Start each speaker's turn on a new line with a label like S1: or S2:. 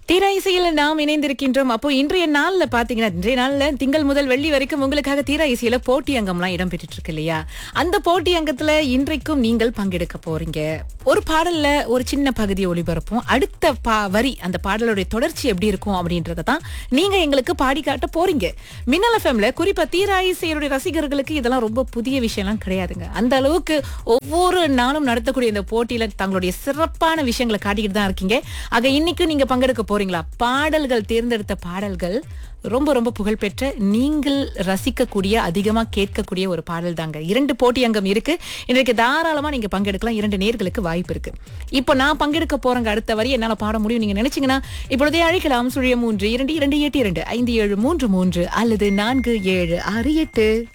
S1: தீரா இசையில நாம் இணைந்திருக்கின்றோம் அப்போ இன்றைய நாள்ல பாத்தீங்கன்னா இன்றைய நாள்ல திங்கள் முதல் வெள்ளி வரைக்கும் உங்களுக்காக தீரா இசையில போட்டி அங்கம்லாம் இடம்பெற்றுட்டு இருக்கு இல்லையா அந்த போட்டி அங்கத்துல இன்றைக்கும் நீங்கள் பங்கெடுக்க போறீங்க ஒரு பாடல்ல ஒரு சின்ன பகுதியை ஒளிபரப்போம் அடுத்த பா வரி அந்த பாடலுடைய தொடர்ச்சி எப்படி இருக்கும் அப்படின்றத தான் நீங்க எங்களுக்கு பாடி காட்ட போறீங்க மின்னல் எஃப்எம்ல குறிப்பா தீரா இசையுடைய ரசிகர்களுக்கு இதெல்லாம் ரொம்ப புதிய விஷயம்லாம் கிடையாதுங்க அந்த அளவுக்கு ஒவ்வொரு நாளும் நடத்தக்கூடிய இந்த போட்டியில தங்களுடைய சிறப்பான விஷயங்களை காட்டிக்கிட்டு தான் இருக்கீங்க ஆக இன்னைக்கு நீங்க பங்கெடுக்க போறீங்களா பாடல்கள் தேர்ந்தெடுத்த பாடல்கள் ரொம்ப ரொம்ப புகழ்பெற்ற நீங்கள் ரசிக்கக்கூடிய அதிகமா கேட்கக்கூடிய ஒரு பாடல் தாங்க இரண்டு போட்டி அங்கம் இருக்கு இன்றைக்கு தாராளமா நீங்க பங்கெடுக்கலாம் இரண்டு நேர்களுக்கு வாய்ப்பு இருக்கு இப்போ நான் பங்கெடுக்க போறேங்க அடுத்த வரி என்னால பாட முடியும் நீங்க நினைச்சீங்கன்னா இப்பொழுதே அழைக்கலாம் சுழிய மூன்று இரண்டு இரண்டு எட்டு இரண்டு ஐந்து ஏழு மூன்று மூன்று அல்லது நான்கு ஏழு ஆறு எட்டு